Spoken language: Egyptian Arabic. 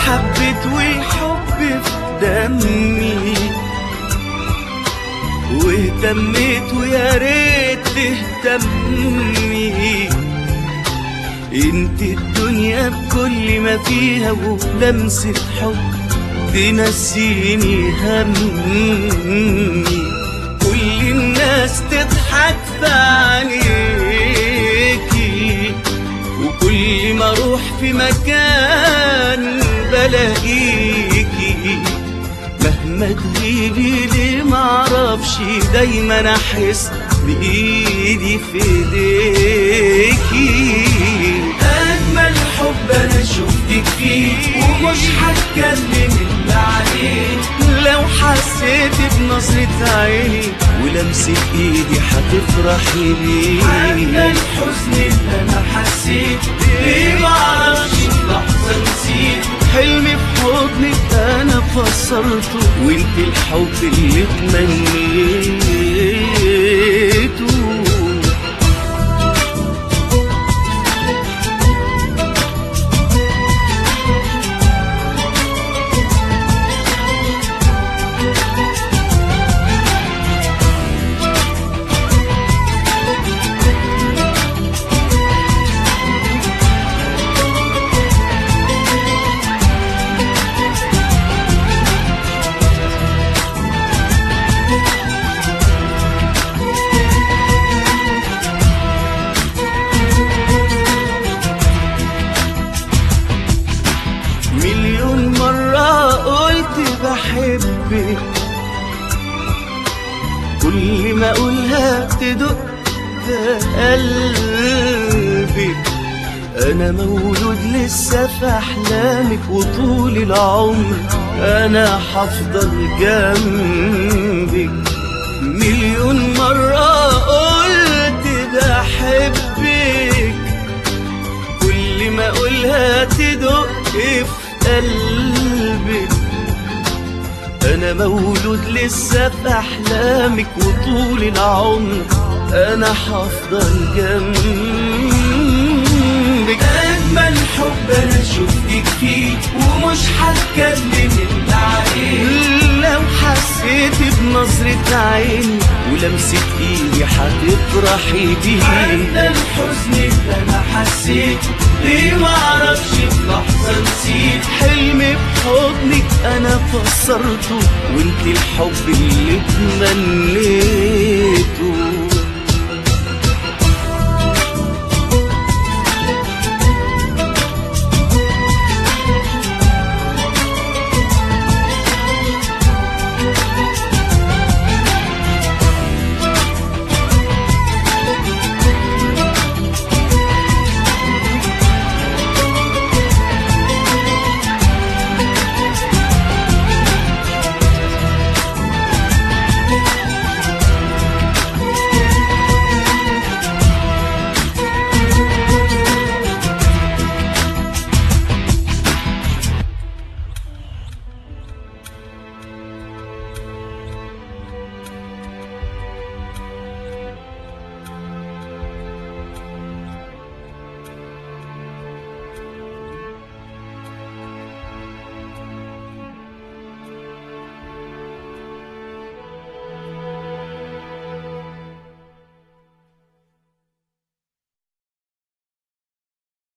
حبيت والحب في دمي واهتميت ويا ريت تهتمي انت الدنيا بكل ما فيها ولمسة حب تنسيني همي كل الناس تضحك في عينيكي وكل ما اروح في مكان بلاقيكي مهما تغيبي ليه معرفش دايما احس بايدي في ايديكي اجمل حب انا شفتك فيه ومش هتكلم الا عليه لو حسيت بنظرة عيني ولمسة ايدي هتفرحي بيه حتى الحزن اللي انا حسيت ليه معرفش لحظة نسيت حلمي في حضنك انا فسرته وانت الحب اللي تمنيته مليون مرة قلت بحبك كل ما اقولها تدق في قلبك انا مولود لسه في احلامك وطول العمر انا هفضل جنبك مليون مرة قلت بحبك كل ما اقولها تدق في قلبك انا مولود لسه في احلامك وطول العمر انا هفضل جنبك اجمل حب انا شفتك فيه ومش هتكلم الا عليه لو حسيت بنظرة عيني ولمسة ايدي هتفرحي بيه حتى الحزن اللي انا حسيت ليه معرفش في لحظة نسيت حلمي بحضنك انا فسرته وانت الحب اللي تمنيته